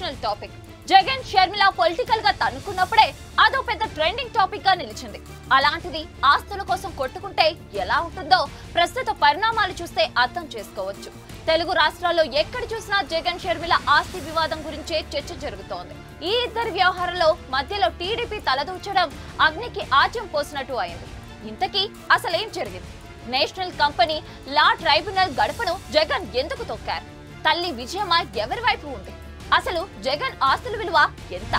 national topic Jagan Sharmila political గా తన్నుకున్నప్పుడే అదో పెద్ద ట్రెండింగ్ టాపిక్ గా నిలిచింది అలాంటిది ఆస్తుల కోసం కొట్టుకుంటే ఎలా ఉంటుందో ప్రస్తుత పరిణామాలు చూస్తే అర్థం చేసుకోవచ్చు తెలుగు రాష్ట్రాల్లో ఎక్కడ చూసినా జగన్ షర్మిల ఆస్తి వివాదం గురించే చర్చ జరుగుతోంది ఈ ఇద్దరి వ్యవహారంలో మధ్యలో టీడీపీ తలదూచడం అగ్నికి ఆజ్యం పోసినట్టు అయింది ఇంతకీ అసలేం జరిగింది నేషనల్ కంపెనీ లా ట్రైబ్యునల్ గడపను జగన్ ఎందుకు తొక్కారు తల్లి విజయమ్మ ఎవరి వైపు ఉంది అసలు జగన్ ఆస్తుల విలువ ఎంత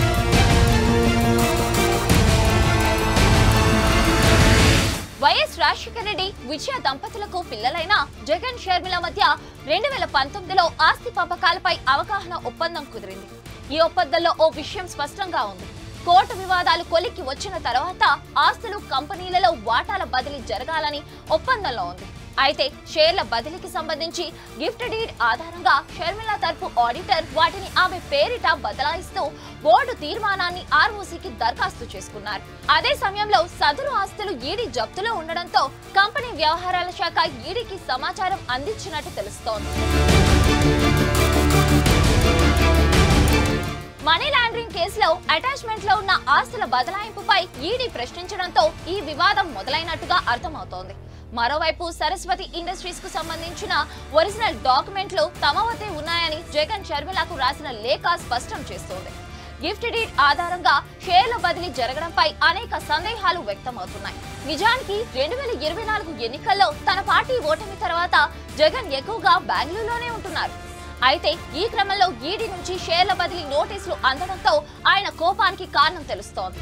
వైఎస్ రాజశేఖర రెడ్డి విజయ దంపతులకు పిల్లలైన జగన్ షర్మిల మధ్య రెండు వేల పంతొమ్మిదిలో ఆస్తి పంపకాలపై అవగాహన ఒప్పందం కుదిరింది ఈ ఒప్పందంలో ఓ విషయం స్పష్టంగా ఉంది కోర్టు వివాదాలు కొలిక్కి వచ్చిన తర్వాత ఆస్తులు కంపెనీలలో వాటాల బదిలీ జరగాలని ఒప్పందంలో ఉంది అయితే షేర్ల బదిలీకి సంబంధించి గిఫ్ట్ డీడ్ ఆధారంగా షర్మిల తరపు ఆడిటర్ వాటిని ఆమె పేరిట బదలాయిస్తూ బోర్డు తీర్మానాన్ని ఆర్ఓసీకి దరఖాస్తు చేసుకున్నారు అదే సమయంలో సదరు ఆస్తులు ఈడీ జప్తులో ఉండడంతో కంపెనీ వ్యవహారాల శాఖ ఈడీకి సమాచారం అందించినట్టు తెలుస్తోంది మనీ లాండరింగ్ కేసులో అటాచ్మెంట్ లో ఉన్న ఆస్తుల బదలాయింపుపై ఈడీ ప్రశ్నించడంతో ఈ వివాదం మొదలైనట్టుగా అర్థమవుతోంది మరోవైపు సరస్వతి ఇండస్ట్రీస్ కు సంబంధించిన ఒరిజినల్ డాక్యుమెంట్లు తమ వద్దే ఉన్నాయని జగన్ షర్మిలకు రాసిన లేఖ స్పష్టం చేస్తోంది గిఫ్ట్ డీడ్ ఆధారంగా షేర్ల బదిలీ జరగడంపై అనేక సందేహాలు వ్యక్తమవుతున్నాయి నిజానికి రెండు వేల ఇరవై నాలుగు ఎన్నికల్లో తన పార్టీ ఓటమి తర్వాత జగన్ ఎక్కువగా బెంగళూరులోనే ఉంటున్నారు అయితే ఈ క్రమంలో ఈడీ నుంచి షేర్ల బదిలీ నోటీసులు అందడంతో ఆయన కోపానికి కారణం తెలుస్తోంది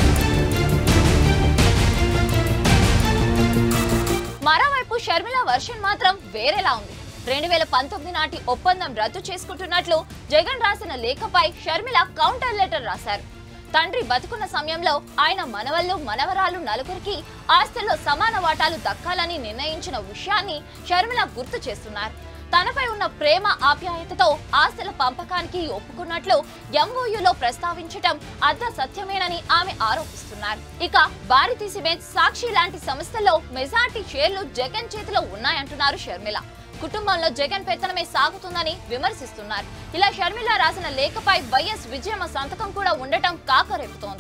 మరోవైపు షర్మిల వర్షన్ మాత్రం వేరేలా ఉంది రెండు వేల పంతొమ్మిది నాటి ఒప్పందం రద్దు చేసుకుంటున్నట్లు జగన్ రాసిన లేఖపై షర్మిల కౌంటర్ లెటర్ రాశారు తండ్రి బతుకున్న సమయంలో ఆయన మనవళ్ళు మనవరాలు నలుగురికి ఆస్తుల్లో సమాన వాటాలు దక్కాలని నిర్ణయించిన విషయాన్ని షర్మిల గుర్తు చేస్తున్నారు తనపై ఉన్న ప్రేమ ఆప్యాయతతో ఆస్తుల పంపకానికి ఒప్పుకున్నట్లు ఎంఓయూలో ప్రస్తావించటం అర్ధ సత్యమేనని ఆమె ఆరోపిస్తున్నారు ఇక భారతీ సిమెంట్ సాక్షి లాంటి సంస్థల్లో మెజార్టీ షేర్లు జగన్ చేతిలో ఉన్నాయంటున్నారు షర్మిల కుటుంబంలో జగన్ పెత్తనమే సాగుతుందని విమర్శిస్తున్నారు ఇలా షర్మిల రాసిన లేఖపై వైఎస్ విజయమ్మ సంతకం కూడా ఉండటం కాకరేపుతోంది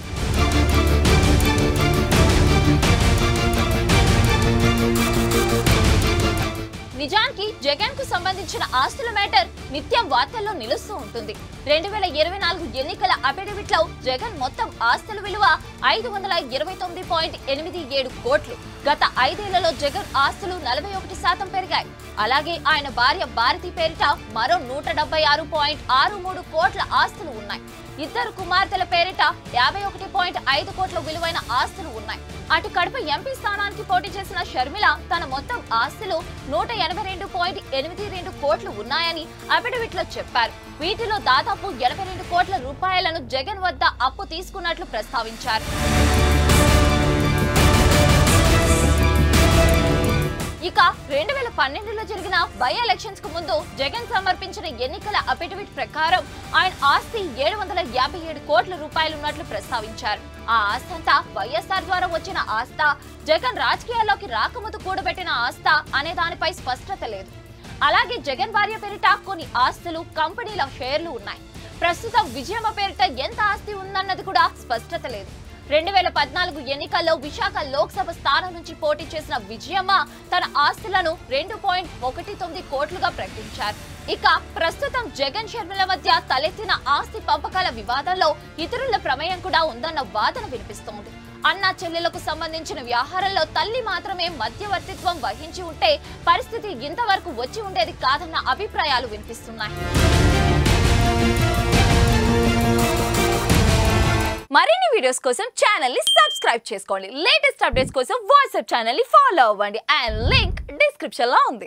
నిజానికి జగన్ కు సంబంధించిన ఆస్తుల మ్యాటర్ నిత్యం వార్తల్లో నిలుస్తూ ఉంటుంది రెండు వేల ఇరవై నాలుగు ఎన్నికల అఫిడవిట్ లో జగన్ మొత్తం ఆస్తుల విలువ ఐదు వందల ఇరవై తొమ్మిది పాయింట్ ఎనిమిది ఏడు కోట్లు గత ఐదేళ్లలో జగన్ ఆస్తులు నలభై ఒకటి శాతం పెరిగాయి అలాగే ఆయన భార్య భారతి పేరిట మరో నూట డెబ్బై ఆరు పాయింట్ ఆరు మూడు కోట్ల ఆస్తులు ఉన్నాయి ఇద్దరు కుమార్తెల పేరిట యాభై ఒకటి పాయింట్ ఐదు కోట్ల విలువైన ఆస్తులు ఉన్నాయి అటు కడప ఎంపీ స్థానానికి పోటీ చేసిన షర్మిల తన మొత్తం ఆస్తులు నూట ఎనభై రెండు పాయింట్ ఎనిమిది రెండు కోట్లు ఉన్నాయని అఫిడవిట్ లో చెప్పారు వీటిలో దాదాపు ఎనభై రెండు కోట్ల రూపాయలను జగన్ వద్ద అప్పు తీసుకున్నట్లు ప్రస్తావించారు ఇక రెండు వేల పన్నెండులో జరిగిన బై ఎలక్షన్స్ కు ముందు జగన్ సమర్పించిన ఎన్నికల అఫిడవిట్ ప్రకారం ఆయన ఆస్తి ఏడు వందల యాభై ఏడు కోట్ల రూపాయలున్నట్లు ప్రస్తావించారు ఆ ఆస్తి అంతా వైఎస్ఆర్ ద్వారా వచ్చిన ఆస్త జగన్ రాజకీయాల్లోకి రాకముందు కూడబెట్టిన ఆస్త అనే దానిపై స్పష్టత లేదు అలాగే జగన్ భార్య పేరిట కొన్ని ఆస్తులు కంపెనీల షేర్లు ఉన్నాయి ప్రస్తుతం విజయమ్మ పేరిట ఎంత ఆస్తి ఉందన్నది కూడా స్పష్టత లేదు రెండు వేల పద్నాలుగు ఎన్నికల్లో విశాఖ లోక్సభ స్థానం నుంచి పోటీ చేసిన విజయమ్మ తన ఆస్తులను రెండు పాయింట్ ఒకటి తొమ్మిది కోట్లుగా ప్రకటించారు ఇక ప్రస్తుతం జగన్ షర్మిల మధ్య తలెత్తిన ఆస్తి పంపకాల వివాదంలో ఇతరుల ప్రమేయం కూడా ఉందన్న వాదన వినిపిస్తోంది అన్న చెల్లెలకు సంబంధించిన వ్యవహారంలో తల్లి మాత్రమే మధ్యవర్తిత్వం వహించి ఉంటే పరిస్థితి ఇంతవరకు వచ్చి ఉండేది కాదన్న అభిప్రాయాలు వినిపిస్తున్నాయి మరిన్ని వీడియోస్ కోసం ఛానల్ ని సబ్స్క్రైబ్ చేసుకోండి లేటెస్ట్ అప్డేట్స్ కోసం వాట్సాప్ ఛానల్ ని ఫాలో అవ్వండి అండ్ లింక్ డిస్క్రిప్షన్ లో ఉంది